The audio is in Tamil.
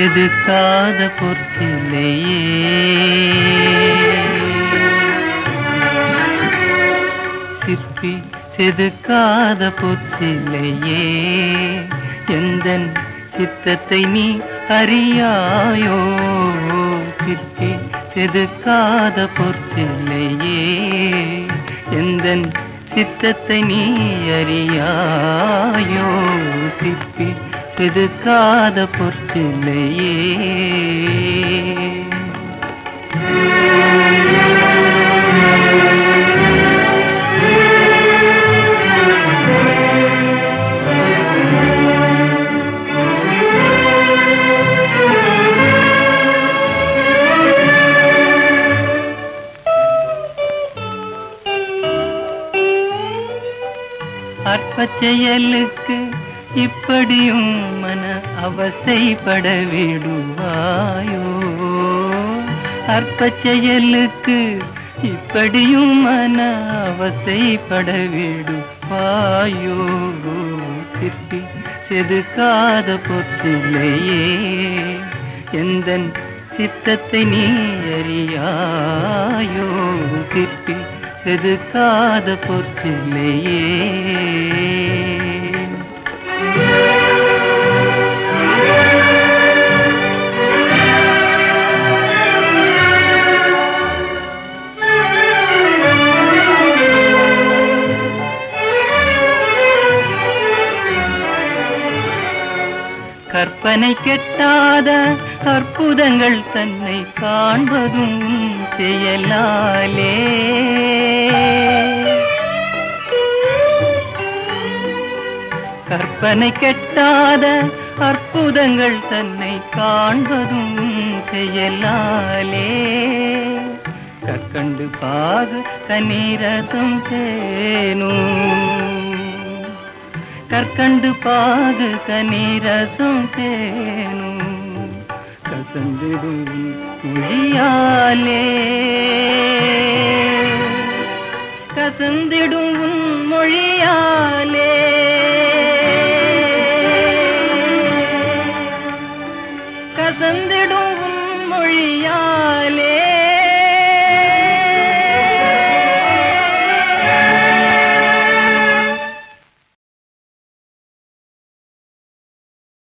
செதுக்காத பொற்சிலையே சிற்பி செதுக்காத பொற்சிலையே எந்தன் சித்தத்தை நீ அறியாயோ சிற்பி செதுக்காத பொற்சிலையே எந்தன் சித்தத்தை நீ அறியாயோ சிற்பி செதுக்காத பொற்சிலையே அற்பச் செயலுக்கு இப்படியும் மன அவஸ்தைப்பட விடுவாயோ அற்பச் செயலுக்கு இப்படியும் மன அவஸ்தைப்பட விடுவாயோ சிற்பி செதுக்காத பொற்றிலையே எந்தன் சித்தத்தை நீ அறியாயோ சிற்பி செதுக்காத பொற்றிலையே கற்பனை கெட்டாத அற்புதங்கள் தன்னை காண்பதும் செயலாலே கற்பனை கெட்டாத அற்புதங்கள் தன்னை காண்பதும் செயலாலே கற்கண்டு பாகு கண்ணீரதும் தேனும் கற்கண்டு பாகு கனீரசும் தேனும் கசந்திடும் மொழியாலே